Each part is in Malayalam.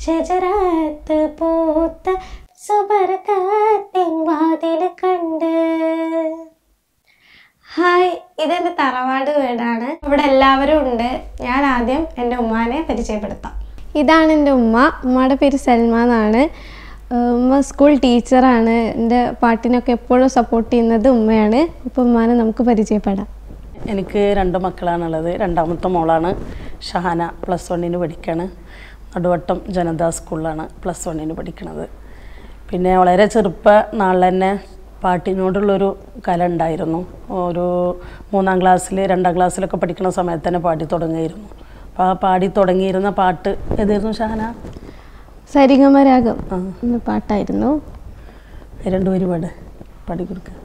ഷജറത്ത് പൂത്ത സുബർക്കത്തിൻ വാതിൽ കണ്ട് ഹായ് ഇതെന്റെ തറവാട് വീടാണ് ഇവിടെ എല്ലാവരും ഉണ്ട് ഞാൻ ആദ്യം എൻ്റെ ഉമ്മാനെ പരിചയപ്പെടുത്താം ഇതാണ് എൻ്റെ ഉമ്മ ഉമ്മയുടെ പേര് സൽമ എന്നാണ് ഏഹ് ഉമ്മ സ്കൂൾ ടീച്ചറാണ് എൻ്റെ പാട്ടിനൊക്കെ എപ്പോഴും സപ്പോർട്ട് ചെയ്യുന്നത് ഉമ്മയാണ് അപ്പോൾ ഉമ്മാനെ നമുക്ക് പരിചയപ്പെടാം എനിക്ക് രണ്ട് മക്കളാണുള്ളത് രണ്ടാമത്തെ മോളാണ് ഷഹാന പ്ലസ് വണ്ണിന് പഠിക്കുകയാണ് നടുവട്ടം ജനതാ സ്കൂളിലാണ് പ്ലസ് വണ്ണിന് പഠിക്കുന്നത് പിന്നെ വളരെ ചെറുപ്പ നാളിൽ തന്നെ പാട്ടിനോടുള്ളൊരു കല ഉണ്ടായിരുന്നു ഒരു മൂന്നാം ക്ലാസ്സിൽ രണ്ടാം ക്ലാസ്സിലൊക്കെ പഠിക്കുന്ന സമയത്ത് തന്നെ പാടി തുടങ്ങിയിരുന്നു അപ്പോൾ ആ പാടി തുടങ്ങിയിരുന്ന പാട്ട് ഏതായിരുന്നു ഷഹാന സരിഗമരാഗം ആ എന്ന പാട്ടായിരുന്നു രണ്ടുപേരും പാട് പാടി കൊടുക്കുക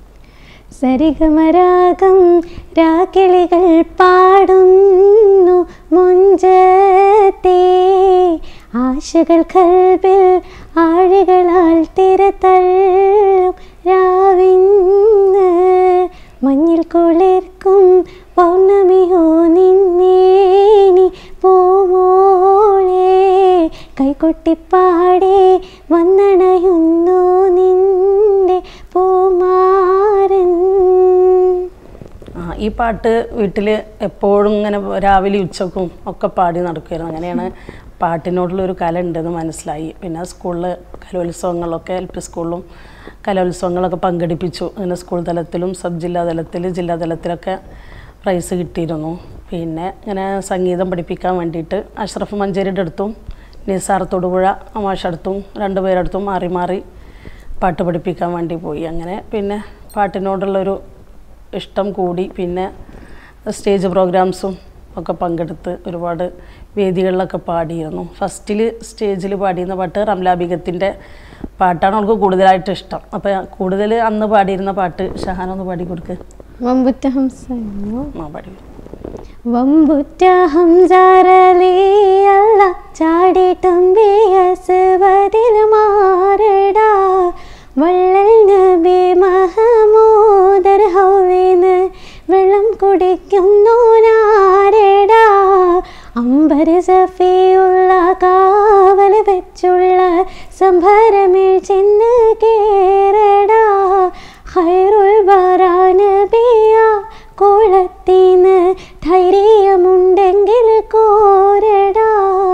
സരിഗമരാഗം രാക്കിളികൾ പാടുന്നു മുഞ്ചത്തെ ആശകൾ കൽബിൽ ആഴികളാൽ തിരതള്ളും രാവിന്ന് മഞ്ഞിൽ കുളിർക്കും പൗർണമിയോ നിന്നേനി പൂമോളെ കൈകൊട്ടിപ്പാടെ വന്നണയുന്നു നിന്റെ പൂമാരൻ ആ, ഈ പാട്ട് വീട്ടിൽ എപ്പോഴും ഇങ്ങനെ രാവിലെ ഉച്ചക്കും ഒക്കെ പാടി നടക്കുമായിരുന്നു അങ്ങനെയാണ് പാട്ടിനോടുള്ളൊരു കല ഉണ്ടെന്ന് മനസ്സിലായി പിന്നെ സ്കൂളിൽ കലോത്സവങ്ങളൊക്കെ എൽ പി സ്കൂളിലും കലോത്സവങ്ങളൊക്കെ പങ്കെടുപ്പിച്ചു അങ്ങനെ സ്കൂൾ തലത്തിലും സബ് ജില്ലാ തലത്തിൽ ജില്ലാ തലത്തിലൊക്കെ പ്രൈസ് കിട്ടിയിരുന്നു പിന്നെ ഇങ്ങനെ സംഗീതം പഠിപ്പിക്കാൻ വേണ്ടിയിട്ട് അഷ്റഫ് മഞ്ചേരിയുടെ അടുത്തും നിസാർ തൊടുപുഴ അമാഷടുത്തും രണ്ടുപേരടുത്തും മാറി മാറി പാട്ട് പഠിപ്പിക്കാൻ വേണ്ടി പോയി അങ്ങനെ പിന്നെ പാട്ടിനോടുള്ളൊരു ഇഷ്ടം കൂടി പിന്നെ സ്റ്റേജ് പ്രോഗ്രാംസും ഒക്കെ പങ്കെടുത്ത് ഒരുപാട് വേദികളിലൊക്കെ പാടിയിരുന്നു ഫസ്റ്റിൽ സ്റ്റേജിൽ പാടിയിരുന്ന പാട്ട് റംലാബിഗത്തിൻ്റെ പാട്ടാണ് അവൾക്ക് കൂടുതലായിട്ട് ഇഷ്ടം അപ്പോൾ കൂടുതൽ അന്ന് പാടിയിരുന്ന പാട്ട് ഷഹാന ഒന്ന് പാടി കൊടുക്ക് വമ്പുറ്റ ഹംസയോ ആ പാടി വമ്പുറ്റ ഹംസാരലിയല്ല ചാടിയിട്ടും ബിയസുവതിൽ മാറടാ വള്ളൽ നബി മഹമൂദർ ഹൗലിന്ന് വെള്ളം കുടിക്കുന്നു നാരടാ അമ്പര സഫിയുള്ള കാവൽ വെച്ചുള്ള സംഭരമിൽ ചെന്ന് കേറടാ ഹൈറുൽ ബറാനബിയ കോളത്തിന്ന് ധൈര്യമുണ്ടെങ്കിൽ കോരടാ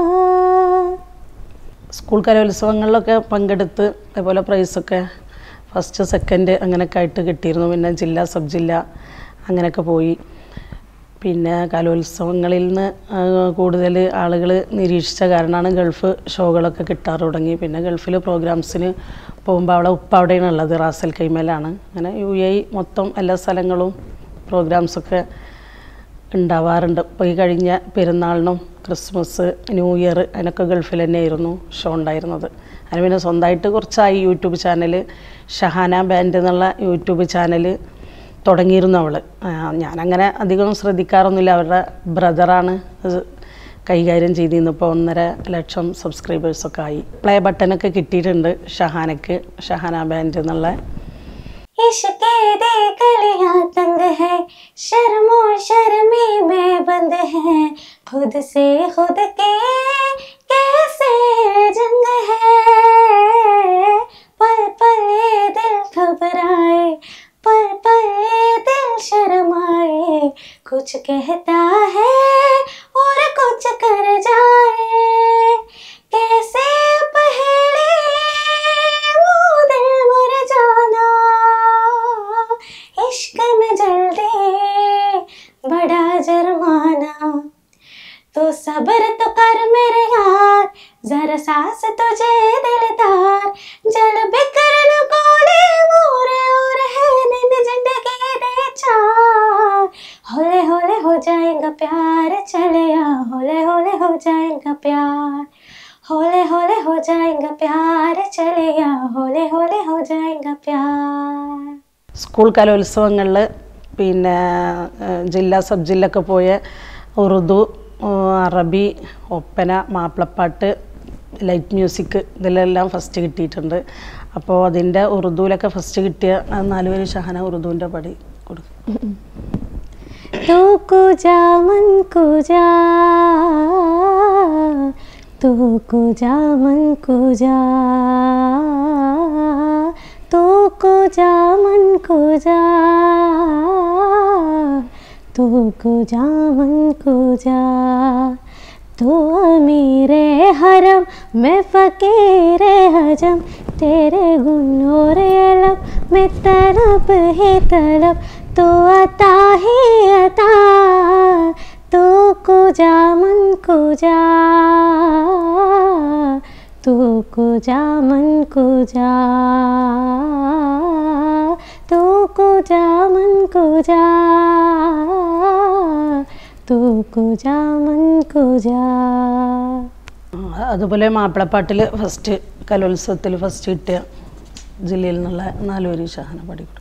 സ്കൂൾ കലോത്സവങ്ങളിലൊക്കെ പങ്കെടുത്ത് അതേപോലെ പ്രൈസൊക്കെ ഫസ്റ്റ് സെക്കൻഡ് അങ്ങനെയൊക്കെ ആയിട്ട് കിട്ടിയിരുന്നു പിന്നെ ജില്ല സബ് ജില്ല അങ്ങനെയൊക്കെ പോയി പിന്നെ കലോത്സവങ്ങളിൽ നിന്ന് കൂടുതൽ ആളുകൾ നിരീക്ഷിച്ച കാരണമാണ് ഗൾഫ് ഷോകളൊക്കെ കിട്ടാറ് തുടങ്ങി പിന്നെ ഗൾഫിൽ പ്രോഗ്രാംസിന് പോകുമ്പോൾ അവിടെ ഉപ്പ അവിടെയാണ് ഉള്ളത് റാസൽ കൈമേലാണ് അങ്ങനെ യു എ മൊത്തം എല്ലാ സ്ഥലങ്ങളും പ്രോഗ്രാംസൊക്കെ ഉണ്ടാവാറുണ്ട് ഇപ്പോൾ ഈ കഴിഞ്ഞ പെരുന്നാളിനും ക്രിസ്മസ് ന്യൂ ഇയർ അതിനൊക്കെ ഗൾഫിൽ തന്നെയായിരുന്നു ഷോ ഉണ്ടായിരുന്നത് അതിന് പിന്നെ സ്വന്തമായിട്ട് കുറച്ചായി യൂട്യൂബ് ചാനൽ ഷഹാന ബാൻഡ് എന്നുള്ള യൂട്യൂബ് ചാനൽ തുടങ്ങിയിരുന്നു അവൾ ഞാനങ്ങനെ അധികം ശ്രദ്ധിക്കാറൊന്നുമില്ല അവരുടെ ബ്രദറാണ് അത് കൈകാര്യം ചെയ്തിരുന്നു ഇപ്പോൾ ഒന്നര ലക്ഷം സബ്സ്ക്രൈബേഴ്സൊക്കെ ആയി പ്ലേ ബട്ടനൊക്കെ കിട്ടിയിട്ടുണ്ട് ഷഹാനക്ക് ഷഹാന ബാൻഡ് എന്നുള്ള इश्क दे गलियां तंग है शर्मो शर्मी में बंद है खुद से खुद के कैसे जंग है पल पल ये दिल घबराए पल पल ये दिल शर्माए कुछ कहता है और कुछ कर जाए कैसे पहले वो दिल मर जाना इश्क में जल्दी बड़ा जुर्माना तो सब्र तो कर मेरे यार जरा सांस तुझे दिलदार जल बिखरन कोले मोरे और है नींद जिंदगी दे चार होले होले हो जाएगा प्यार चले आ होले होले हो जाएगा प्यार होले होले हो जाएगा प्यार चले आ होले होले हो जाएगा प्यार സ്കൂൾ കലോത്സവങ്ങളിൽ പിന്നെ ഏഹ്, ജില്ലാ സബ് ജില്ലൊക്കെ പോയ ഉറുദു ഏഹ്, അറബി ഒപ്പന മാപ്പിളപ്പാട്ട് ലൈറ്റ് മ്യൂസിക് ഇതിലെല്ലാം ഫസ്റ്റ് കിട്ടിയിട്ടുണ്ട് അപ്പോൾ അതിൻ്റെ ഉറുദുവിലൊക്കെ ഫസ്റ്റ് കിട്ടിയ ആ നാലുപേര് ഷഹന ഉറുദുവിൻ്റെ പടി കൊടുക്കും तू कुजा मन कुजा तू कुजा मन कुजा तू कुजा मन कुजा तू कुजा मन कुजा तू अमीरे हरम मैं फ़कीर हजम तेरे गुनोर अलम मैं तलब ही तलब तो अता ही अता तू कुजा मन कुजा तू कुजा मन कुजा तू कुजा मन कुजा तू कुजा मन कुजा അതുപോലെ മാപ്പിളപ്പാട്ടിൽ ഫസ്റ്റ് കലോത്സവത്തിൽ ഫസ്റ്റ് കിട്ടിയ ജില്ലയിൽ നിന്നുള്ള നാലുപേര് ഷഹാന പാടിക്കൊടുക്കും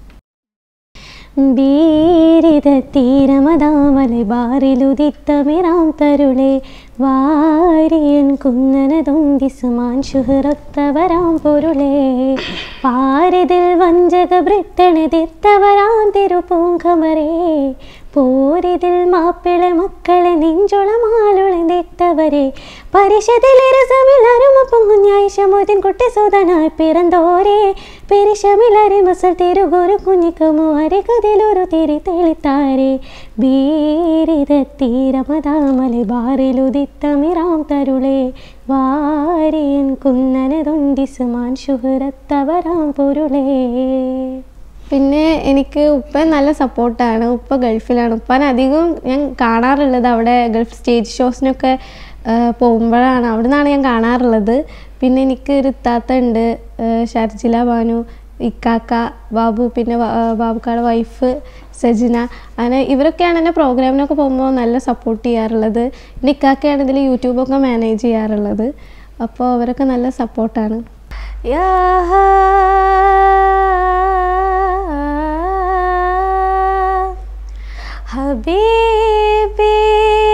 ബീരിതത്തീരമതാമലെ ബാറിലുദിത്തമിറാം തരുളെ വാരിയൻ കുന്നനതൊന്തിസുമാൻ ശുഹറൊത്തവരാം പൊരുളേ പാരിതിൽ വഞ്ചക ബ്രിട്ടണതിത്തവരാം തിരുപൂങ്കമരേ പോരിതിൽ മാപ്പിള മക്കളെ നെഞ്ചുളമാലുളന്തിട്ടവരെ പരിഷത്തിലിരസമില്ലാരും പൊങ്ങുഞ്ഞായിഷമോതിൻ കുട്ടി സോദനായി പിറന്തോരെ പെരിശമില്ലാരെ മസൽ തിരുഗുരു കുഞ്ഞിക്കമോ അരികതിലൊരു തിരി തെളിത്താരെ ബീരിതത്തീരമതാമലെ ബാറിലുദിത്തമിറാം തരുളേ വാരിയൻ കുന്നനതൊണ്ടിസുമാൻ ശുഹറത്തവരാം പൊരുളേ പിന്നെ എനിക്ക് ഉപ്പ നല്ല സപ്പോർട്ടാണ് ഉപ്പ ഗൾഫിലാണ് ഉപ്പാൻ അധികം ഞാൻ കാണാറുള്ളത് അവിടെ ഗൾഫ് സ്റ്റേജ് ഷോസിനൊക്കെ പോകുമ്പോഴാണ് അവിടെ നിന്നാണ് ഞാൻ കാണാറുള്ളത് പിന്നെ എനിക്ക് ഒരു ഇത്താത്ത ഉണ്ട് ഷർജില ബാനു ഇക്കാക്ക ബാബു പിന്നെ വ- ആ, ബാബുക്കാടെ വൈഫ് സജിന അങ്ങനെ ഇവരൊക്കെയാണ് എന്നെ പ്രോഗ്രാമിനൊക്കെ പോകുമ്പോൾ നല്ല സപ്പോർട്ട് ചെയ്യാറുള്ളത് പിന്നെ ഇക്കാക്കയാണ് ഇതിൽ യൂട്യൂബൊക്കെ മാനേജ് ചെയ്യാറുള്ളത് അപ്പോൾ അവരൊക്കെ നല്ല സപ്പോർട്ടാണ് يا حبيبي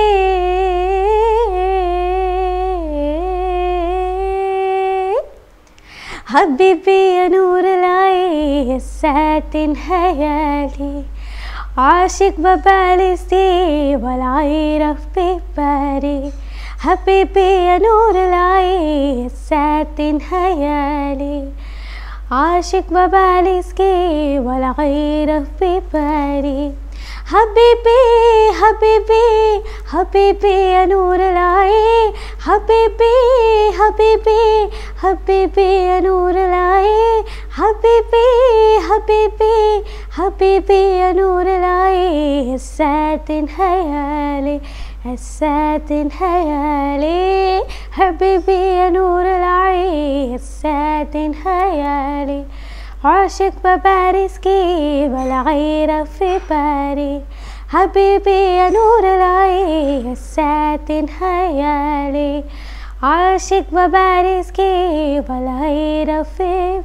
حبيبي يا نور العين ساتن خيالي عاشق ببالستي والعيرة في باري حبيبي يا نور العين ساتن خيالي عاشق ببالسكي والعيرة في باري حبيبي حبيبي حبيبي يا نور العين حبيبي حبيبي حبيبي يا نور العين حبيبي حبيبي حبيبي يا نور العين الساتن خيالي الساتن خيالي حبيبي يا نور العين الساتن خيالي عاشق ببارسكي والغيرة في باري حبيبي يا نور العين الساتن خيالي عاشق ببارسكي والغيرة في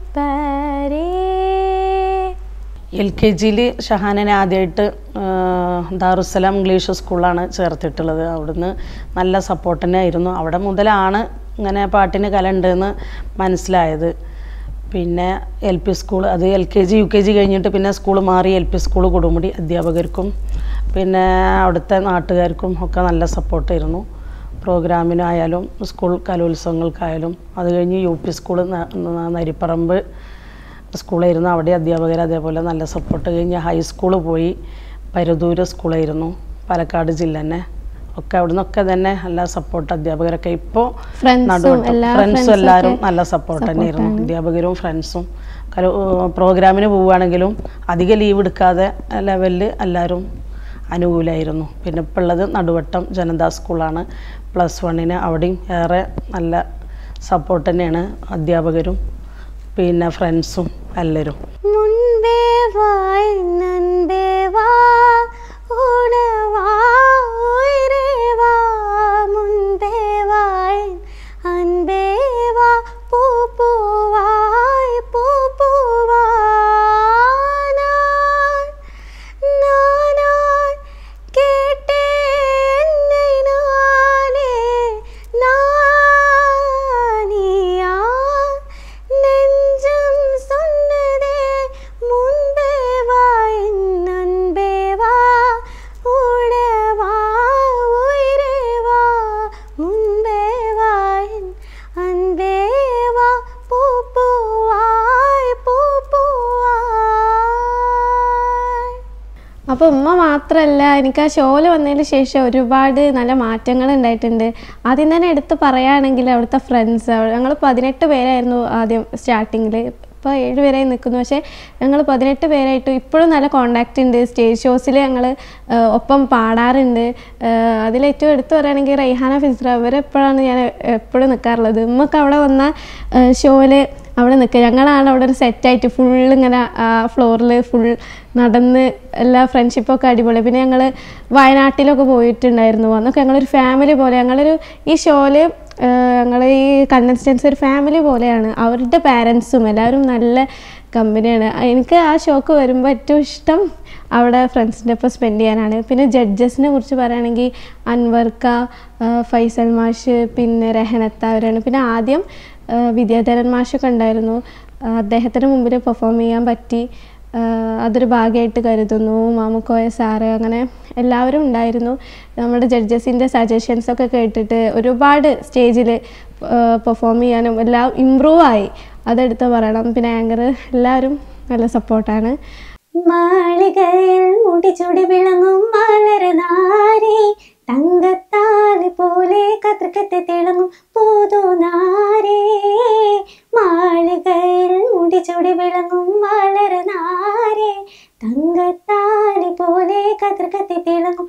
باري എൽ കെ ജിയിൽ ഷഹാനനെ ആദ്യമായിട്ട് ദാറുസലാം ഇംഗ്ലീഷ് സ്കൂളാണ് ചേർത്തിട്ടുള്ളത് അവിടുന്ന് നല്ല സപ്പോർട്ട് തന്നെ ആയിരുന്നു അവിടെ മുതലാണ് ഇങ്ങനെ പാട്ടിന് കല ഉണ്ടെന്ന് മനസ്സിലായത് പിന്നെ എൽ പി സ്കൂൾ അത് L K G U K G കഴിഞ്ഞിട്ട് പിന്നെ സ്കൂൾ മാറി എൽ പി സ്കൂൾ കൊടുമുടി അധ്യാപകർക്കും പിന്നെ അവിടുത്തെ നാട്ടുകാർക്കും ഒക്കെ നല്ല സപ്പോർട്ടായിരുന്നു പ്രോഗ്രാമിനായാലും സ്കൂൾ കലോത്സവങ്ങൾക്കായാലും അത് കഴിഞ്ഞ് യു പി സ്കൂൾ നരിപ്പറമ്പ് സ്കൂളായിരുന്നു അവിടെ അധ്യാപകർ അതേപോലെ നല്ല സപ്പോർട്ട് കഴിഞ്ഞ് ഹൈസ്കൂൾ പോയി പരുതൂര് സ്കൂളായിരുന്നു പാലക്കാട് ജില്ല തന്നെ ഒക്കെ അവിടെ നിന്നൊക്കെ തന്നെ നല്ല സപ്പോർട്ട് അധ്യാപകരൊക്കെ ഇപ്പോൾ Friends ഉം എല്ലാ ഫ്രണ്ട്സും friends എല്ലാവരും ഒക്കെ നല്ല സപ്പോർട്ട് തന്നെയായിരുന്നു support ആണ്. അധ്യാപകരും ഫ്രണ്ട്സും കല പ്രോഗ്രാമിന് പോവുകയാണെങ്കിലും അധികം ലീവ് എടുക്കാതെ ലെവലിൽ എല്ലാവരും അനുകൂലമായിരുന്നു പിന്നെ ഇപ്പോൾ ഉള്ളത് നടുവട്ടം ജനതാ സ്കൂളാണ് പ്ലസ് വണ്ണിന് അവിടെയും ഏറെ നല്ല സപ്പോർട്ട് തന്നെയാണ് അധ്യാപകരും പിന്നെ ഫ്രണ്ട്സും എല്ലാവരും മുൻപേ വായ് നൻപേ വാ ഉണവാ ഉയരേ വാ മുൻപേ വായ് അൻപേ വാ പൂ പൂവായ് പൂ പൂവാനാൻ നാനാൻ கேட்டேன் நானே நானியா நெஞ்சம் சொன்னதே முன்பே வா என் அன்பே வா മാത്രമല്ല എനിക്ക് ആ ഷോയിൽ വന്നതിന് ശേഷം ഒരുപാട് നല്ല മാറ്റങ്ങൾ ഉണ്ടായിട്ടുണ്ട് ആദ്യം തന്നെ എടുത്ത് പറയുകയാണെങ്കിൽ അവിടുത്തെ ഫ്രണ്ട്സ് ഞങ്ങൾ പതിനെട്ട് പേരായിരുന്നു ആദ്യം സ്റ്റാർട്ടിങ്ങിൽ ഇപ്പോൾ ഏഴ് പേരായി നിൽക്കുന്നു പക്ഷേ ഞങ്ങൾ പതിനെട്ട് പേരായിട്ട് ഇപ്പോഴും നല്ല കോണ്ടാക്റ്റ് ഉണ്ട് സ്റ്റേജ് ഷോസിൽ ഞങ്ങൾ ഒപ്പം പാടാറുണ്ട് ഏഹ് അതിലേറ്റവും എടുത്തു പറയുകയാണെങ്കിൽ റൈഹാന ഫിസ്ര അവരെപ്പോഴാണ് ഞാൻ എപ്പോഴും നിൽക്കാറുള്ളത് നമുക്ക് അവിടെ വന്ന ഷോയിൽ അവിടെ നിൽക്കുക ഞങ്ങളാണ് അവിടെ ഒരു സെറ്റായിട്ട് ഫുൾ ഇങ്ങനെ ആ ഫ്ലോറിൽ ഫുൾ നടന്ന് എല്ലാ ഫ്രണ്ട്ഷിപ്പൊക്കെ അടിപൊളി പിന്നെ ഞങ്ങൾ വയനാട്ടിലൊക്കെ പോയിട്ടുണ്ടായിരുന്നു അന്നൊക്കെ ഞങ്ങളൊരു ഫാമിലി പോലെ ഞങ്ങളൊരു ഈ ഷോയിൽ ഞങ്ങൾ ഈ കണ്ടസ്റ്റൻസ് ഒരു ഫാമിലി പോലെയാണ് അവരുടെ പാരൻസും എല്ലാവരും നല്ല കമ്പനിയാണ് എനിക്ക് ആ ഷോക്ക് വരുമ്പോൾ ഏറ്റവും ഇഷ്ടം അവിടെ ഫ്രണ്ട്സിൻ്റെ ഒപ്പം സ്പെൻഡ് ചെയ്യാനാണ് പിന്നെ ജഡ്ജസിനെ കുറിച്ച് പറയുകയാണെങ്കിൽ അൻവർക്ക ആ, ഫൈസൽ മാഷ് പിന്നെ രഹനത്ത അവരാണ് പിന്നെ ആദ്യം ആ, വിദ്യാധരൻ മാഷൊക്കെ ഉണ്ടായിരുന്നു ആ, അദ്ദേഹത്തിന് മുമ്പിൽ പെർഫോം ചെയ്യാൻ പറ്റി ആ, അതൊരു ഭാഗ്യമായിട്ട് കരുതുന്നു മാമുക്കോയ സാറ് അങ്ങനെ എല്ലാവരും ഉണ്ടായിരുന്നു നമ്മുടെ ജഡ്ജസിൻ്റെ സജഷൻസൊക്കെ കേട്ടിട്ട് ഒരുപാട് സ്റ്റേജിൽ പെർഫോം ചെയ്യാനും എല്ലാം ഇമ്പ്രൂവ് ആയി അതെടുത്ത് പറയണം പിന്നെ ആങ്കർ എല്ലാവരും നല്ല സപ്പോർട്ടാണ് മാളികയിൽ മുടിചുടി വിളങ്ങും മലർനാരി തങ്കത്താലി പോലെ കത്രക്കത്തെ തിളങ്ങും പുതുനാരേ മാളികയിൽ മുടിചുടി വിളങ്ങും മലർനാരി തങ്കത്താലി പോലെ കത്രക്കത്തെ തിളങ്ങും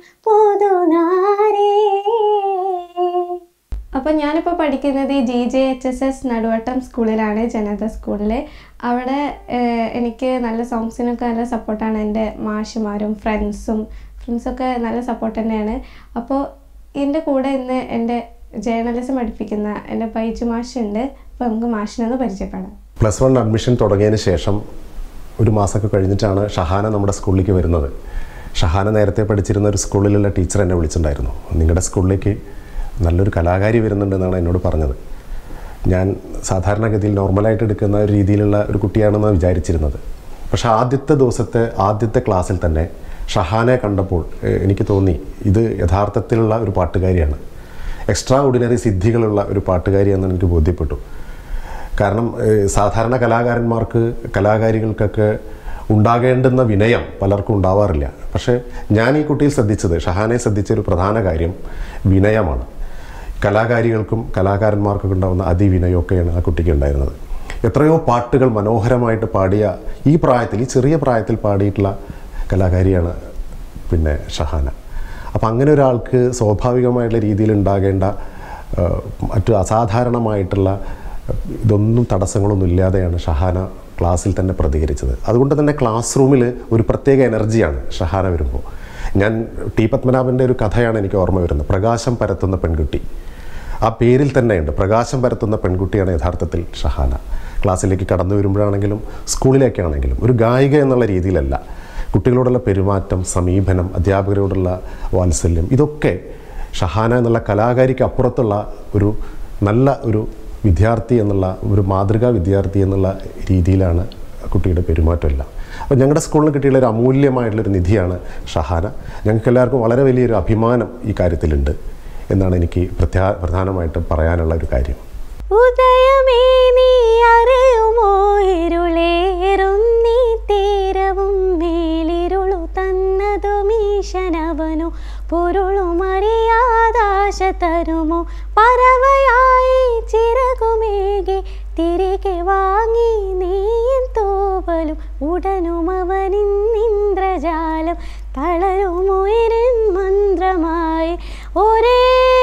പുതുനാരേ അപ്പോൾ ഞാനിപ്പോൾ പഠിക്കുന്നത് ഈ G J H S S Naduvattam സ്കൂളിലാണ് ജനത സ്കൂളിൽ അവിടെ ഏഹ്, എനിക്ക് നല്ല സോങ്സിനൊക്കെ നല്ല സപ്പോർട്ടാണ് എൻ്റെ മാഷുമാരും ഫ്രണ്ട്സും ഫ്രണ്ട്സൊക്കെ നല്ല സപ്പോർട്ട് തന്നെയാണ് അപ്പോൾ എൻ്റെ കൂടെ ഇന്ന് എൻ്റെ ജേർണലിസം പഠിപ്പിക്കുന്ന എൻ്റെ ബൈജു മാഷുണ്ട് അപ്പോൾ നമുക്ക് മാഷിനൊന്ന് പരിചയപ്പെടാം പ്ലസ് വൺ അഡ്മിഷൻ തുടങ്ങിയതിന് ശേഷം ഒരു മാസമൊക്കെ കഴിഞ്ഞിട്ടാണ് ഷഹാന നമ്മുടെ സ്കൂളിലേക്ക് വരുന്നത് ഷഹാന നേരത്തെ പഠിച്ചിരുന്ന ഒരു സ്കൂളിലുള്ള ടീച്ചർ എന്നെ വിളിച്ചിട്ടുണ്ടായിരുന്നു നിങ്ങളുടെ സ്കൂളിലേക്ക് നല്ലൊരു കലാകാരി വരുന്നുണ്ടെന്നാണ് എന്നോട് പറഞ്ഞത് ഞാൻ സാധാരണഗതിയിൽ നോർമലായിട്ട് എടുക്കുന്ന ഒരു രീതിയിലുള്ള ഒരു കുട്ടിയാണെന്നാണ് വിചാരിച്ചിരുന്നത് പക്ഷേ ആദ്യത്തെ ദിവസത്തെ ആദ്യത്തെ ക്ലാസ്സിൽ തന്നെ ഷഹാനെ കണ്ടപ്പോൾ ഏഹ്, എനിക്ക് തോന്നി ഇത് യഥാർത്ഥത്തിലുള്ള ഒരു പാട്ടുകാരിയാണ് എക്സ്ട്രാ ഓർഡിനറി സിദ്ധികളുള്ള ഒരു പാട്ടുകാരിയാണെന്ന് എനിക്ക് ബോധ്യപ്പെട്ടു കാരണം ഏഹ്, സാധാരണ കലാകാരന്മാർക്ക് കലാകാരികൾക്കൊക്കെ ഉണ്ടാകേണ്ടുന്ന വിനയം പലർക്കും ഉണ്ടാവാറില്ല പക്ഷേ ഞാൻ ഈ കുട്ടിയിൽ ശ്രദ്ധിച്ചത് ഷഹാനെ ശ്രദ്ധിച്ച ഒരു പ്രധാന കാര്യം വിനയമാണ് കലാകാരികൾക്കും കലാകാരന്മാർക്കൊക്കെ ഉണ്ടാകുന്ന അതിവിനയമൊക്കെയാണ് ആ കുട്ടിക്ക് ഉണ്ടായിരുന്നത് എത്രയോ പാട്ടുകൾ മനോഹരമായിട്ട് പാടിയ ഈ പ്രായത്തിൽ ഈ ചെറിയ പ്രായത്തിൽ പാടിയിട്ടുള്ള കലാകാരിയാണ് പിന്നെ ഷഹാന അപ്പം അങ്ങനെ ഒരാൾക്ക് സ്വാഭാവികമായിട്ടുള്ള രീതിയിൽ ഉണ്ടാകേണ്ട ആ, മറ്റു അസാധാരണമായിട്ടുള്ള ഇതൊന്നും തടസ്സങ്ങളൊന്നും ഇല്ലാതെയാണ് ഷഹാന ക്ലാസ്സിൽ തന്നെ പ്രതികരിച്ചത് അതുകൊണ്ട് തന്നെ ക്ലാസ് റൂമിൽ ഒരു പ്രത്യേക എനർജിയാണ് ഷഹാന വരുമ്പോൾ ഞാൻ ടി പത്മനാഭൻ്റെ ഒരു കഥയാണ് എനിക്ക് ഓർമ്മ വരുന്നത് പ്രകാശം പരത്തുന്ന പെൺകുട്ടി ആ പേരിൽ തന്നെയുണ്ട് പ്രകാശം പരത്തുന്ന പെൺകുട്ടിയാണ് യഥാർത്ഥത്തിൽ ഷഹാന ക്ലാസ്സിലേക്ക് കടന്നു വരുമ്പോഴാണെങ്കിലും സ്കൂളിലേക്കാണെങ്കിലും ഒരു ഗായിക എന്നുള്ള രീതിയിലല്ല കുട്ടികളോടുള്ള പെരുമാറ്റം സമീപനം അധ്യാപകരോടുള്ള വാത്സല്യം ഇതൊക്കെ ഷഹാന എന്നുള്ള കലാകാരിക്ക് അപ്പുറത്തുള്ള ഒരു നല്ല ഒരു വിദ്യാർത്ഥി എന്നുള്ള ഒരു മാതൃകാ വിദ്യാർത്ഥി എന്നുള്ള രീതിയിലാണ് കുട്ടിയുടെ പെരുമാറ്റമെല്ലാം അപ്പോൾ ഞങ്ങളുടെ സ്കൂളിന് കിട്ടിയുള്ള ഒരു അമൂല്യമായിട്ടുള്ളൊരു നിധിയാണ് ഷഹാന ഞങ്ങൾക്ക് എല്ലാവർക്കും വളരെ വലിയൊരു അഭിമാനം ഈ കാര്യത്തിലുണ്ട് എന്നാണ് എനിക്ക് പ്രത്യാ പ്രധാനമായിട്ടും പറയാനുള്ള ഒരു കാര്യം ഉദയമേ നീ അറിയുമോ ഇരുളേറുന്നീ തീരവും മേലിരുളു തന്നതുമീശനവനു പൊരുളുമറിയാതാശ തരുമോ പറവയായി ചിറകുമേകി തിരികെ വാങ്ങി നീയും തോവലും ഉടനും അവനിന്ദ്രജാലം തളരുമുയരൻ മന്ത്രമായി ഒരേ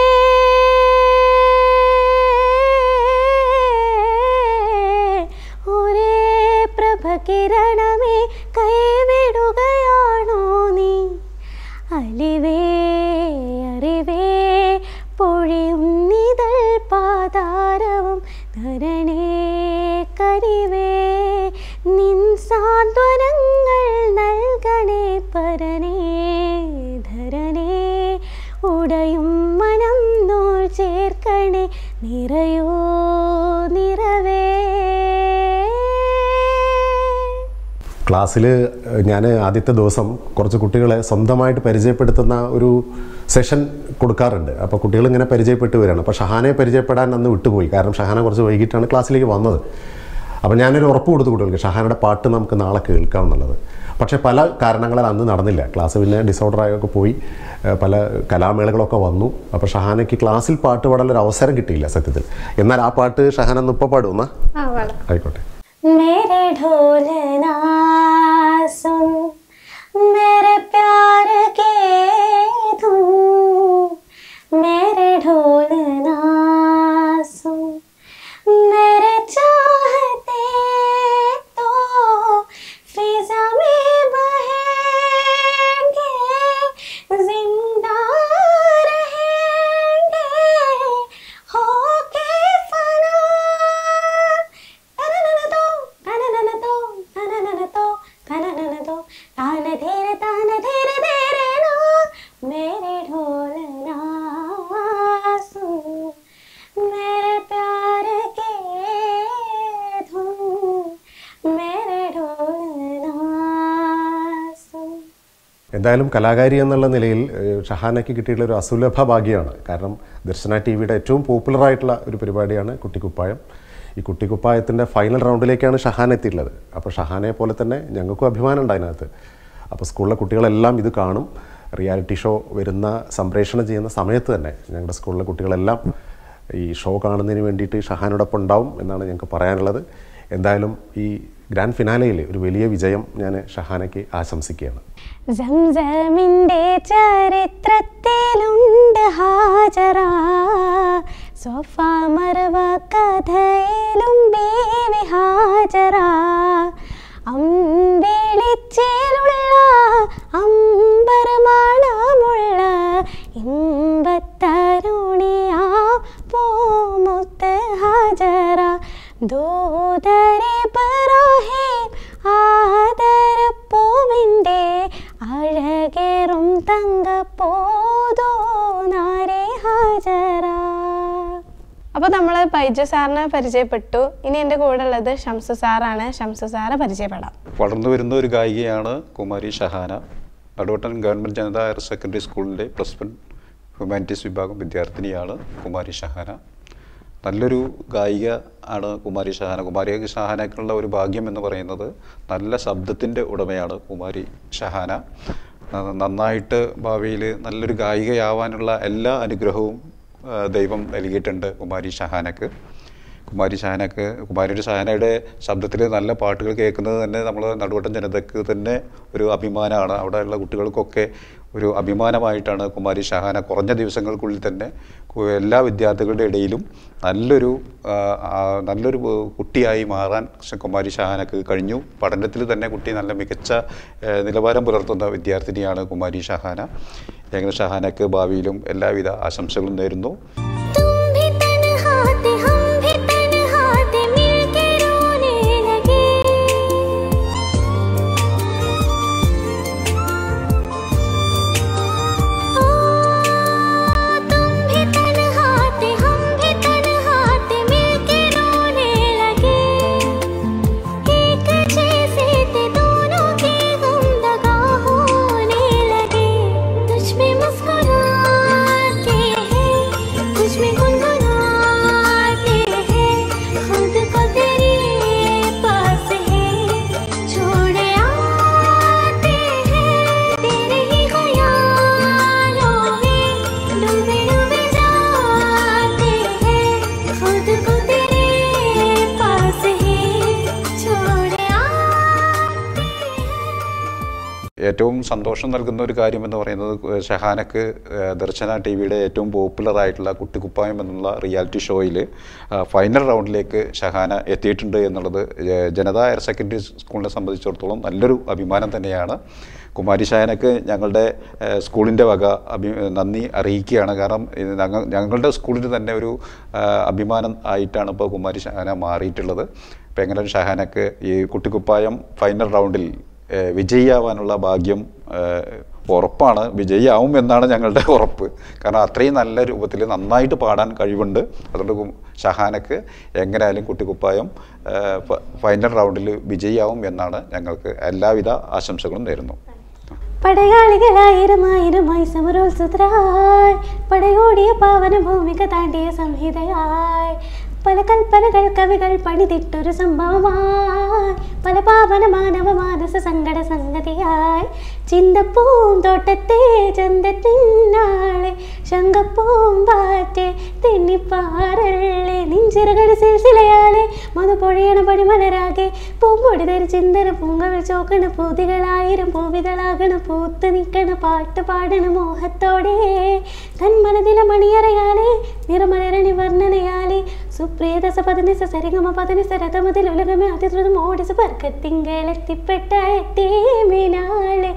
ഒരേ പ്രഭകിരണമേ കൈവിടുകയാണോ നീ അലിവേ അറിവേ പൊഴിയും നിതൾ പാതാരവും ധരണേ കരിവേ നിൻ സാന്ത്വനങ്ങൾ നൽകണേ പരനേ ധരണേ ഉടയും മനം നൂൽ ചേർക്കണേ നിറയോ നിറവേ ക്ലാസ്സിൽ ഞാൻ ആദ്യത്തെ ദിവസം കുറച്ച് കുട്ടികളെ സ്വന്തമായിട്ട് പരിചയപ്പെടുത്തുന്ന ഒരു സെഷൻ കൊടുക്കാറുണ്ട് അപ്പോൾ കുട്ടികൾ ഇങ്ങനെ പരിചയപ്പെട്ട് വരികയാണ് അപ്പോൾ ഷഹാനെ പരിചയപ്പെടാൻ അന്ന് വിട്ടുപോയി കാരണം ഷഹാന കുറച്ച് വൈകിട്ടാണ് ക്ലാസ്സിലേക്ക് വന്നത് അപ്പോൾ ഞാനൊരു ഉറപ്പ് കൊടുത്തു കുട്ടികൾക്ക് ഷഹാനയുടെ പാട്ട് നമുക്ക് നാളെ കേൾക്കാം എന്നുള്ളത് പക്ഷേ പല കാരണങ്ങളാൽ അന്ന് നടന്നില്ല ക്ലാസ് പിന്നെ ഡിസോർഡറായൊക്കെ പോയി ഏഹ് പല കലാമേളകളൊക്കെ വന്നു അപ്പോൾ ഷഹാനയ്ക്ക് ക്ലാസ്സിൽ പാട്ട് പാടാൻ ഒരു അവസരം കിട്ടിയില്ല സത്യത്തിൽ എന്നാൽ ആ പാട്ട് ഷഹാന ഒന്ന് ഇപ്പോൾ പാടുമെന്നാ ആ പാടാം ആയിക്കോട്ടെ मेरे ढोलना सुन मेरे प्यार के धुन मेरे ढोलना सुन मेरे चाहते तो फिजा में बहेंगे जिंदा रहेंगे होके फना തനനനതോ, തനനനതോ, തനനനതോ, തനനനതോ, താനധീര, താനധീര, ധീരനോ, മേരെ ढोलना सुन, मेरे प्यार के धुन, मेरे ढोलना सुन. എന്തായാലും കലാകാരി എന്നുള്ള നിലയിൽ ഏഹ്, ഷഹാനയ്ക്ക് കിട്ടിയിട്ടുള്ള ഒരു അസുലഭ ഭാഗ്യമാണ് കാരണം ദർശന ടി വിയുടെ ഏറ്റവും പോപ്പുലർ ആയിട്ടുള്ള ഒരു പരിപാടിയാണ് കുട്ടിക്കുപ്പായം ഈ കുട്ടിക്കുപ്പായത്തിൻ്റെ ഫൈനൽ റൗണ്ടിലേക്കാണ് ഷഹാൻ എത്തിയിട്ടുള്ളത് അപ്പോൾ ഷഹാനെ പോലെ തന്നെ ഞങ്ങൾക്കും അഭിമാനമുണ്ട് അതിനകത്ത് അപ്പോൾ സ്കൂളിലെ കുട്ടികളെല്ലാം ഇത് കാണും റിയാലിറ്റി ഷോ വരുന്ന സംപ്രേഷണം ചെയ്യുന്ന സമയത്ത് തന്നെ ഞങ്ങളുടെ സ്കൂളിലെ കുട്ടികളെല്ലാം ഈ ഷോ കാണുന്നതിന് വേണ്ടിയിട്ട് ഷഹാനോടൊപ്പം ഉണ്ടാവും എന്നാണ് ഞങ്ങൾക്ക് പറയാനുള്ളത് എന്തായാലും ഈ ഗ്രാൻഡ് ഫിനാലയിൽ ഒരു വലിയ വിജയം ഞാൻ ഷഹാനയ്ക്ക് ആശംസിക്കുകയാണ് സംസമിൻ്റെ ചരിത്രത്തിലുണ്ട് ഹാജറ സോഫ മറവ കഥയിലും ബീവി ഹാജറ അമ്പിളിച്ചിലുള്ള അമ്പരമാണമുള്ള ഇമ്പത്തരുണിയാ പോമുത്ത് ഹാജറ ദൂതരെ പറാഹേ ആദരപ്പൂവിൻ്റെ അഴകേറും തങ്കപ്പോതോ നാരേ ഹാജറ അപ്പോൾ നമ്മൾ പൈജു സാറിനെ പരിചയപ്പെട്ടു ഇനി എൻ്റെ കൂടെ ഉള്ളത് ഷംസു സാറാണ് ഷംസു സാറെ പരിചയപ്പെടാം വളർന്നു വരുന്ന ഒരു ഗായികയാണ് കുമാരി Shahana Naduvattam government Janatha higher secondary സ്കൂളിൻ്റെ പ്ലസ് വൺ ഹ്യൂമാനിറ്റീസ് വിഭാഗം വിദ്യാർത്ഥിനിയാണ് കുമാരി ഷഹാന നല്ലൊരു ഗായിക ആണ് കുമാരി ഷഹാന കുമാരി ഷഹാനക്കുള്ള ഒരു ഭാഗ്യം എന്ന് പറയുന്നത് നല്ല ശബ്ദത്തിൻ്റെ ഉടമയാണ് കുമാരി ഷഹാന ന- നന്നായിട്ട് ഭാവിയിൽ നല്ലൊരു ഗായികയാവാനുള്ള എല്ലാ അനുഗ്രഹവും ആ, ദൈവം നൽകിയിട്ടുണ്ട് കുമാരി ഷഹാനക്ക് കുമാരി ഷഹാനക്ക് കുമാരി ഷഹാനയുടെ ശബ്ദത്തിൽ നല്ല പാട്ടുകൾ കേൾക്കുന്നത് തന്നെ നമ്മൾ നടുവട്ടം ജനതയ്ക്ക് തന്നെ ഒരു അഭിമാനമാണ് അവിടെയുള്ള കുട്ടികൾക്കൊക്കെ ഒരു അഭിമാനമായിട്ടാണ് കുമാരി ഷഹാന കുറഞ്ഞ ദിവസങ്ങൾക്കുള്ളിൽ തന്നെ കു- എല്ലാ വിദ്യാർത്ഥികളുടെ ഇടയിലും നല്ലൊരു ആ, ആ, നല്ലൊരു കുട്ടിയായി മാറാൻ ശ- കുമാരി ഷഹാനക്ക് കഴിഞ്ഞു പഠനത്തിൽ തന്നെ കുട്ടി നല്ല മികച്ച ഏ, നിലവാരം പുലർത്തുന്ന വിദ്യാർത്ഥിനിയാണ് കുമാരി ഷഹാന എങ്ങനെ ഷഹാനക്ക് ഭാവിയിലും എല്ലാവിധ ആശംസകളും നേരുന്നു तुम भी तन्हा थे हम भी तन्हा थे मिलके रोने लगे ओ तुम भी तन्हा थे हम भी तन्हा थे मिलके रोने लगे एक जैसे थे दोनों के गम दगा होने लगे तुझ में मुस्कुराते हैं तुझ में गुनगुनाते हैं खुद को तेरे पास है छोड़ आते हैं तेरे ही ख्यालों में डूबे डूबे जाते हैं खुद को तेरे पास है छोड़ आते हैं ഏറ്റവും സന്തോഷം നൽകുന്ന ഒരു കാര്യം എന്ന് പറയുന്നത് ഷഹാനക്ക് ഏഹ്, ദർശന ടി വിയുടെ ഏറ്റവും പോപ്പുലർ ആയിട്ടുള്ള കുട്ടിക്കുപ്പായം എന്നുള്ള റിയാലിറ്റി ഷോയിൽ ഫൈനൽ റൗണ്ടിലേക്ക് ഷഹാന എത്തിയിട്ടുണ്ട് എന്നുള്ളത് ഏഹ്, ജനതാ ഹയർ സെക്കൻഡറി സ്കൂളിനെ സംബന്ധിച്ചിടത്തോളം നല്ലൊരു അഭിമാനം തന്നെയാണ് കുമാരി ഷഹാനക്ക് ഞങ്ങളുടെ ഏഹ്, സ്കൂളിൻ്റെ വക അഭി നന്ദി അറിയിക്കുകയാണ് കാരണം ഇത് ഞങ്ങൾ ഞങ്ങളുടെ സ്കൂളിന് തന്നെ ഒരു ഏഹ്, അഭിമാനം ആയിട്ടാണ് ഇപ്പോൾ കുമാരി ഷഹാന മാറിയിട്ടുള്ളത് അപ്പോൾ എങ്ങനെ ഷഹാനക്ക് ഈ കുട്ടിക്കുപ്പായം ഫൈനൽ റൗണ്ടിൽ ഏഹ് വിജയിയാവാനുള്ള ഭാഗ്യം ഏഹ് ഉറപ്പാണ് വിജയിയാവും എന്നാണ് ഞങ്ങളുടെ ഉറപ്പ് കാരണം അത്രയും നല്ല രൂപത്തിൽ നന്നായിട്ട് പാടാൻ കഴിവുണ്ട് അതുകൊണ്ട് കു- ഷഹാനക്ക് എങ്ങനെയായാലും കുട്ടിക്കുപ്പായം ഏഹ് ഫ- ഫൈനൽ റൗണ്ടിൽ വിജയിയാവും എന്നാണ് ഞങ്ങൾക്ക് എല്ലാവിധ ആശംസകളും നേരുന്നു പടയാളികളായിരമായിരമായി സമരോത്സുതരായി പടയോടിയ പാവന ഭൂമിക താണ്ടിയ സംഹിതയായി പല കൽപ്പനകൾ കവികൾ പണിതിട്ടൊരു സംഭവമായി പല പാവന മാനവ മാനസ സങ്കട സംഗതിയായി ചിന്തപ്പൂന്തോട്ടത്തെ ചന്തത്തിനാളെ ശങ്കപ്പൂമ്പാറ്റെ തെന്നിപ്പാറല്ലേ നിഞ്ചിറകടി സിൽസിലയാലെ മധു പൊഴിയണ പടിമലരാകെ പൂമ്പൊടി ധരി ചിന്തന പൂങ്കവിൽ ചോക്കണ പൂതികളായിരം പൂവിതളാകണ പൂത്ത് നിൽക്കണ പാട്ട് പാടണ മോഹത്തോടെ തൻ മനതിലെ മണിയറയാലെ നിറമലരണി വർണ്ണനയാലെ സുപ്രിയദസ പതിനിസ സരിഗമ പതിനിസ രഥമതിൽ ഉലകമേ അതിദ്രുതം ഓടിച്ച് പറക്കത്തിങ്കലെത്തിപ്പെട്ട എത്തിമിനാളെ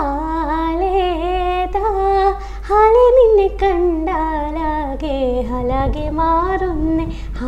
ഹാലേതാ ഹാലെ നിന്നെ കണ്ടാലാകെ ഹലാകെ മാറുന്നേ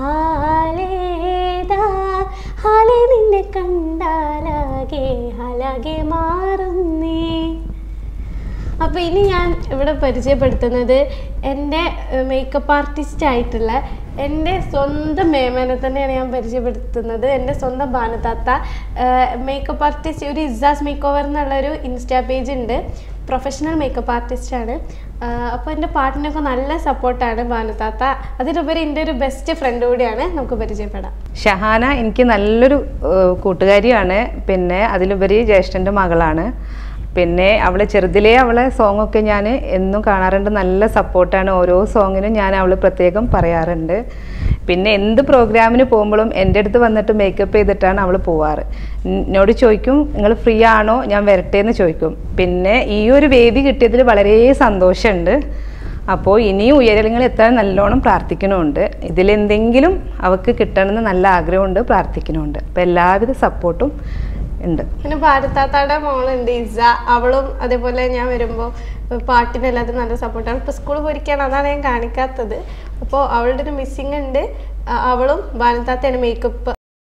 ഹാലേതാ ഹാലെ നിന്നെ കണ്ടാലാകെ ഹലാകെ മാറുന്നേ അപ്പോൾ ഇനി ഞാൻ ഇവിടെ പരിചയപ്പെടുത്തുന്നത് എൻ്റെ മേക്കപ്പ് ആർട്ടിസ്റ്റ് ആയിട്ടുള്ള എൻ്റെ സ്വന്തം മേമനെ തന്നെയാണ് ഞാൻ പരിചയപ്പെടുത്തുന്നത് എൻ്റെ സ്വന്തം ഭാനുതാത്ത മേക്കപ്പ് ആർട്ടിസ്റ്റ് ഒരു ഇസാസ് മേക്ക് ഓവർ എന്നുള്ളൊരു ഇൻസ്റ്റാ പേജ് ഉണ്ട് പ്രൊഫഷണൽ മേക്കപ്പ് ആർട്ടിസ്റ്റാണ് അപ്പോൾ എൻ്റെ പാട്ടിനൊക്കെ നല്ല സപ്പോർട്ടാണ് ഭാനുതാത്ത അതിലുപരി എൻ്റെ ഒരു ബെസ്റ്റ് ഫ്രണ്ട് കൂടിയാണ് നമുക്ക് പരിചയപ്പെടാം ഷഹാന എനിക്ക് നല്ലൊരു ഏഹ്, കൂട്ടുകാരിയാണ് പിന്നെ അതിലുപരി ജ്യേഷ്ഠൻ്റെ മകളാണ് പിന്നെ അവളെ ചെറുതിലേ അവളെ സോങ്ങൊക്കെ ഞാൻ എന്നും കാണാറുണ്ട് നല്ല സപ്പോർട്ടാണ് ഓരോ സോങ്ങിനും ഞാൻ അവൾ പ്രത്യേകം പറയാറുണ്ട് പിന്നെ എന്ത് പ്രോഗ്രാമിന് പോകുമ്പോഴും എൻ്റെ അടുത്ത് വന്നിട്ട് മേക്കപ്പ് ചെയ്തിട്ടാണ് അവൾ പോവാറ് എന്നോട് ചോദിക്കും നിങ്ങൾ ഫ്രീ ആണോ ഞാൻ വരട്ടെ എന്ന് ചോദിക്കും പിന്നെ ഈ ഒരു വേദി കിട്ടിയതിൽ വളരെ സന്തോഷമുണ്ട് അപ്പോൾ ഇനിയും ഉയരങ്ങൾ എത്താൻ നല്ലോണം പ്രാർത്ഥിക്കണമുണ്ട് ഇതിലെന്തെങ്കിലും അവൾക്ക് കിട്ടണമെന്ന് നല്ല ആഗ്രഹമുണ്ട് പ്രാർത്ഥിക്കണമുണ്ട് അപ്പോൾ എല്ലാവിധ സപ്പോർട്ടും ഉണ്ട് പിന്നെ ഭാരതാത്താടെ മോളുണ്ട് ഇസ അവളും അതേപോലെ ഞാൻ വരുമ്പോൾ പാട്ടിനെല്ലാത്തിനും നല്ല സപ്പോർട്ടാണ് ഇപ്പോൾ സ്കൂളിൽ പോയിരിക്കുകയാണ് അതാണ് ഞാൻ കാണിക്കാത്തത് അപ്പോൾ അവളുടെ ഒരു മിസ്സിങ് ഉണ്ട് അ- അവളും ഭാരതാത്തയാണ് മേക്കപ്പ്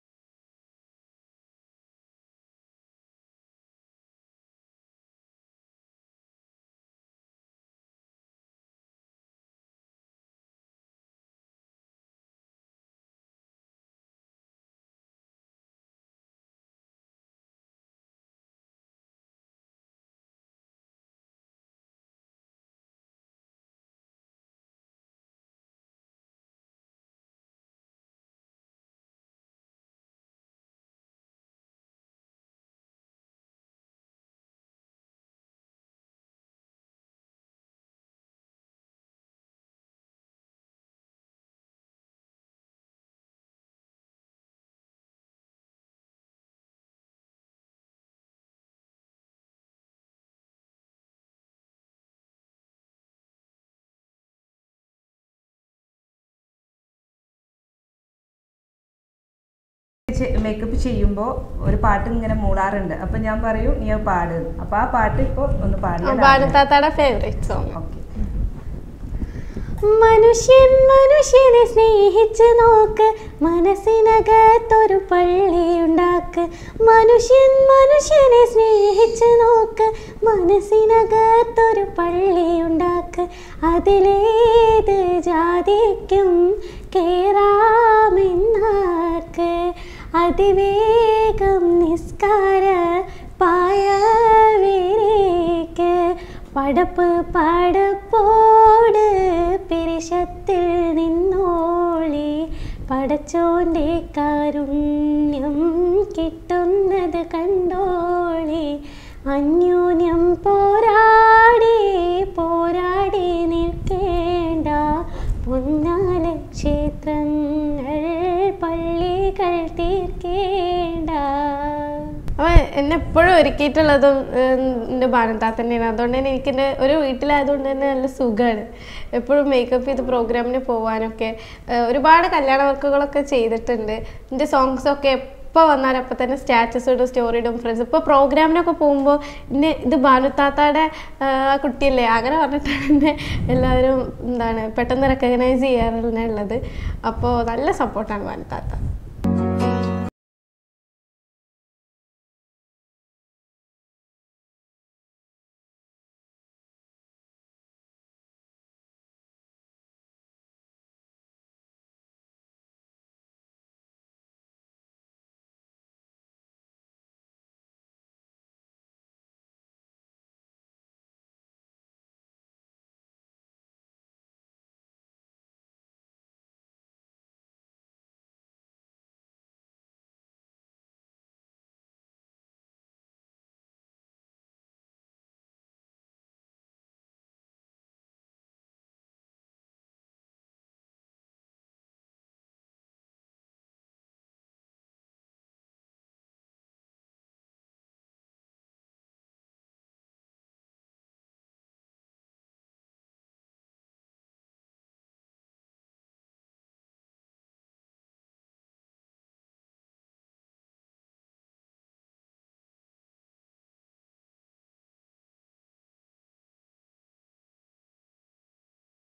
മേക്കപ്പ് ചെയ്യുമ്പോൾ ഒരു പാട്ട് ഇങ്ങനെ മൂടാറുണ്ട് അപ്പം ഞാൻ പറയും നീ അത് പാട് അപ്പോൾ ആ പാട്ട് ഇപ്പോൾ ഒന്ന് പാടിയാൽ ഭാരതാത്താടെ ഫേവറേറ്റ് സോങ് ഓക്കെ മനുഷ്യൻ മനുഷ്യനെ സ്നേഹിച്ച് നോക്ക് മനസ്സിനകത്തൊരു പള്ളിയുണ്ടാക്ക് മനുഷ്യൻ മനുഷ്യനെ സ്നേഹിച്ച് നോക്ക് മനസ്സിനകത്തൊരു പള്ളിയുണ്ടാക്ക് അതിലേത് ജാതിക്കും കേറാമെന്നാർക്ക് അതിവേഗം നിസ്കാര പായവിരേക്ക് പടപ്പ് പടപ്പോട് പിരിശത്തിൽ നിന്നോളി പടച്ചോൻ്റെ കാരുണ്യം കിട്ടുന്നത് കണ്ടോളി അന്യോന്യം പോരാടി പോരാടി നിൽക്കേണ്ട പൊന്നാല ക്ഷേത്രങ്ങൾ പള്ളികൾ തീർക്കേണ്ട അവൻ എന്നെ എപ്പോഴും ഒരുക്കിയിട്ടുള്ളതും ഏഹ്, എൻ്റെ ഭാരതാത്ത തന്നെയാണ് അതുകൊണ്ട് തന്നെ എനിക്ക് എൻ്റെ ഒരു വീട്ടിലായതുകൊണ്ട് തന്നെ നല്ല സുഖമാണ് എപ്പോഴും മേക്കപ്പ് ചെയ്ത് പ്രോഗ്രാമിന് പോകാനൊക്കെ ഏഹ്, ഒരുപാട് കല്യാണ വർക്കുകളൊക്കെ ചെയ്തിട്ടുണ്ട് എൻ്റെ സോങ്സൊക്കെ എപ്പോൾ വന്നാലും അപ്പം തന്നെ സ്റ്റാറ്റസ് ഇടും സ്റ്റോറി ഇടും ഫ്രണ്ട്സ് ഇപ്പോൾ പ്രോഗ്രാമിനൊക്കെ പോകുമ്പോൾ ഇന്നെ ഇത് ഭാനുത്താത്തയുടെ ആ കുട്ടിയല്ലേ അങ്ങനെ പറഞ്ഞിട്ടാണ് എന്നെ എല്ലാവരും എന്താണ് പെട്ടെന്ന് റെക്കഗ്നൈസ് ചെയ്യാറുള്ളത് അപ്പോൾ നല്ല സപ്പോർട്ടാണ് ഭാനുത്താത്ത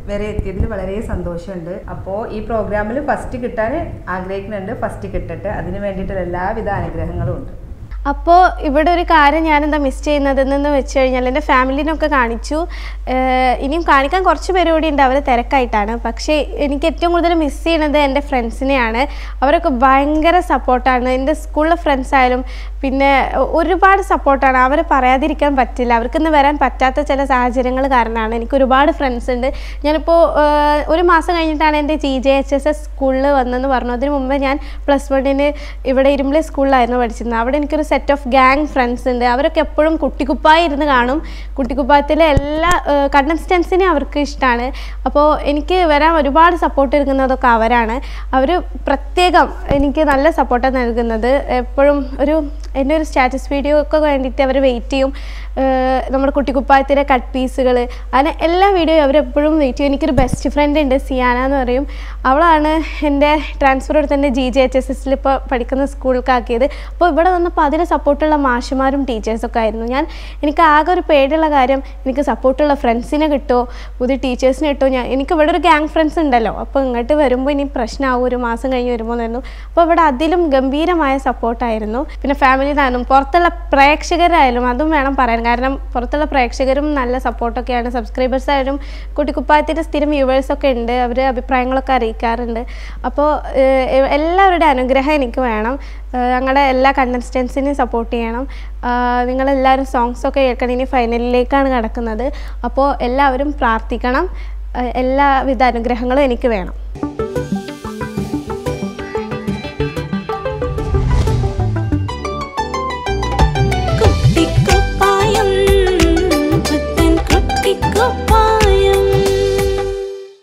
വരെ എത്തിയതിൽ വളരെ സന്തോഷമുണ്ട് അപ്പോൾ ഈ പ്രോഗ്രാമിൽ ഫസ്റ്റ് കിട്ടാൻ ആഗ്രഹിക്കുന്നുണ്ട് ഫസ്റ്റ് കിട്ടട്ടെ അതിന് വേണ്ടിയിട്ടുള്ള എല്ലാവിധ അനുഗ്രഹങ്ങളും ഉണ്ട് അപ്പോൾ ഇവിടെ ഒരു കാര്യം ഞാനെന്താ മിസ് ചെയ്യുന്നതെന്ന് വെച്ച് കഴിഞ്ഞാൽ എൻ്റെ ഫാമിലിനൊക്കെ കാണിച്ചു ഏഹ് ഇനിയും കാണിക്കാൻ കുറച്ച് പേര് കൂടി ഉണ്ട് അവർ തിരക്കായിട്ടാണ് പക്ഷേ എനിക്ക് ഏറ്റവും കൂടുതൽ മിസ് ചെയ്യണത് എൻ്റെ ഫ്രണ്ട്സിനെയാണ് അവരൊക്കെ ഭയങ്കര സപ്പോർട്ടാണ് എൻ്റെ സ്കൂളിലെ ഫ്രണ്ട്സ് ആയാലും പിന്നെ ഒ- ഒരുപാട് സപ്പോർട്ടാണ് അവരെ പറയാതിരിക്കാൻ പറ്റില്ല അവർക്കിന്ന് വരാൻ പറ്റാത്ത ചില സാഹചര്യങ്ങൾ കാരണമാണ് എനിക്ക് ഒരുപാട് ഫ്രണ്ട്സ് ഉണ്ട് ഞാനിപ്പോൾ ഏഹ് ഒരു മാസം കഴിഞ്ഞിട്ടാണ് എൻ്റെ G J H S S സ്കൂളിൽ വന്നെന്ന് പറഞ്ഞു അതിന് മുമ്പ് ഞാൻ പ്ലസ് വണ്ണിന് ഇവിടെ ഇരുമ്പിളി സ്കൂളിലായിരുന്നു പഠിച്ചിരുന്നത് അവിടെ എനിക്കൊരു സെറ്റ് ഓഫ് ഗ്യാങ് ഫ്രണ്ട്സ് ഉണ്ട് അവരൊക്കെ എപ്പോഴും കുട്ടിക്കുപ്പായി ഇരുന്ന് കാണും കുട്ടിക്കുപ്പായത്തിലെ എല്ലാ കണ്ടസ്റ്റൻസിനെയും അവർക്ക് ഇഷ്ടമാണ് അപ്പോൾ എനിക്ക് വരാൻ ഒരുപാട് സപ്പോർട്ട് നൽകുന്നതൊക്കെ അവരാണ് അവർ പ്രത്യേകം എനിക്ക് നല്ല സപ്പോർട്ടാണ് നൽകുന്നത് എപ്പോഴും ഒരു എൻ്റെ ഒരു സ്റ്റാറ്റസ് വീഡിയോ ഒക്കെ വേണ്ടിയിട്ട് അവർ വെയിറ്റ് ചെയ്യും ഏഹ് നമ്മുടെ കുട്ടിക്കുപ്പായത്തിലെ കട്ട് പീസുകൾ അങ്ങനെ എല്ലാ വീഡിയോയും അവരെപ്പോഴും വെയിറ്റ് ചെയ്യും എനിക്കൊരു ബെസ്റ്റ് ഫ്രണ്ട് ഉണ്ട് സിയാന എന്ന് പറയും അവളാണ് എൻ്റെ ട്രാൻസ്ഫർ എടുത്ത് എൻ്റെ ജി ജെ എച്ച് എസ് എസിൽ ഇപ്പോൾ പഠിക്കുന്ന സ്കൂളിലേക്കാക്കിയത് അപ്പോൾ ഇവിടെ വന്നപ്പോൾ അതിന് സപ്പോർട്ടുള്ള മാഷുമാരും ടീച്ചേഴ്സൊക്കെ ആയിരുന്നു ഞാൻ എനിക്ക് ആകെ ഒരു പേടിയുള്ള കാര്യം എനിക്ക് സപ്പോർട്ടുള്ള ഫ്രണ്ട്സിനെ കിട്ടുമോ പുതിയ ടീച്ചേഴ്സിനെ കിട്ടുമോ ഞാൻ എനിക്ക് ഇവിടെ ഒരു ഗ്യാങ് ഫ്രണ്ട്സ് ഉണ്ടല്ലോ അപ്പോൾ ഇങ്ങോട്ട് വരുമ്പോൾ ഇനി പ്രശ്നമാവും ഒരു മാസം കഴിഞ്ഞ് വരുമ്പോൾ എന്നായിരുന്നു അപ്പോൾ ഇവിടെ അതിലും ഗംഭീരമായ സപ്പോർട്ടായിരുന്നു പിന്നെ ഫാമിലി നിന്നായാലും പുറത്തുള്ള പ്രേക്ഷകരായാലും അതും വേണം പറയാൻ കാരണം പുറത്തുള്ള പ്രേക്ഷകരും നല്ല സപ്പോർട്ടൊക്കെയാണ് സബ്സ്ക്രൈബേഴ്സ് ആയാലും കുട്ടിക്കുപ്പായത്തിൻ്റെ സ്ഥിരം വ്യൂവേഴ്സൊക്കെ ഉണ്ട് അവർ അഭിപ്രായങ്ങളൊക്കെ അറിയിക്കാറുണ്ട് അപ്പോൾ ഏഹ്, എല്ലാവരുടെ അനുഗ്രഹം എനിക്ക് വേണം ഏഹ്, ഞങ്ങളുടെ എല്ലാ കണ്ടസ്റ്റൻസിനെയും സപ്പോർട്ട് ചെയ്യണം ആഹ്, നിങ്ങളെല്ലാവരും സോങ്സൊക്കെ കേൾക്കണം ഇനി ഫൈനലിലേക്കാണ് കിടക്കുന്നത് അപ്പോൾ എല്ലാവരും പ്രാർത്ഥിക്കണം ഏഹ്, എല്ലാവിധ അനുഗ്രഹങ്ങളും എനിക്ക് വേണം